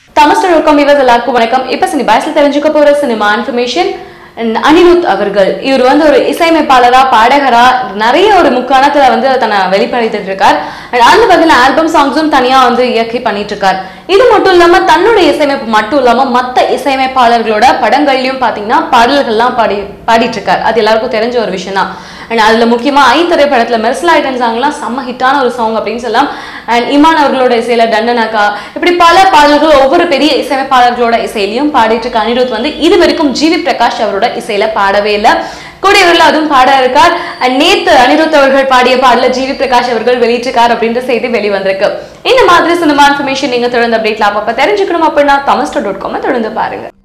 Thomas dot viewers எல்லாருக்கும் வணக்கம் இப்ப சினி பாய்ஸ்ல தெரிஞ்சுக்க போற சினிமா இன்ஃபர்மேஷன் அனிருத் அவர்கள் இவர் வந்து ஒரு இசையமைப்பாளரா பாடகரா நிறைய ஒரு முக்காணத்துல வந்து தன்னை வெளிப்படுத்திட்டு இருக்கார் And அந்த வகையில ஆல்பம் சாங்ஸும் தனியா வந்து இயக்கி பண்ணிட்டு இருக்கார் இது மட்டும் இல்லாம தன்னுடைய இசையமைப்பு மட்டும் இல்லாம மத்த இசையமைப்பாளர்களோட படங்கள்லயும் பாத்தீங்கன்னா பாடல்கள்லாம் பாடி பாடிட்டு இருக்கார் அது எல்லாருக்கும் தெரிஞ்ச ஒரு விஷயம் தான் அண்ட் அதுல முக்கியமா ஐ திரைப்படத்துல மெர்சல் ஐட்டன் சாங்லாம் செம்ம ஹிட்டான ஒரு சாங் அப்படின்னு சொல்லலாம் அண்ட் இமான் அவர்களோட இசையில டண்டனாக்கா இப்படி பல பாடல்கள் ஒவ்வொரு பெரிய இசையமைப்பாளர்களோட இசையிலையும் பாடிட்டு இருக்க அனிருத் வந்து இது வரைக்கும் ஜிவி பிரகாஷ் அவரோட இசையில பாடவே இல்லை கூடியவர்கள் அதுவும் பாட இருக்கார் அண்ட் நேத்து அனிருத் அவர்கள் பாடிய பாடல ஜிவி பிரகாஷ் அவர்கள் வெளியிட்டிருக்கார் அப்படின்ற செய்தி வெளிவந்திருக்கு இந்த மாதிரி சினிமா இன்ஃபர்மேஷன் நீங்க தொடர்ந்து அப்டேட்ல அப்பப்ப தெரிஞ்சுக்கணும் அப்படின்னா தமிஸ்டோ டாட் காம் தொடர்ந்து பாருங்க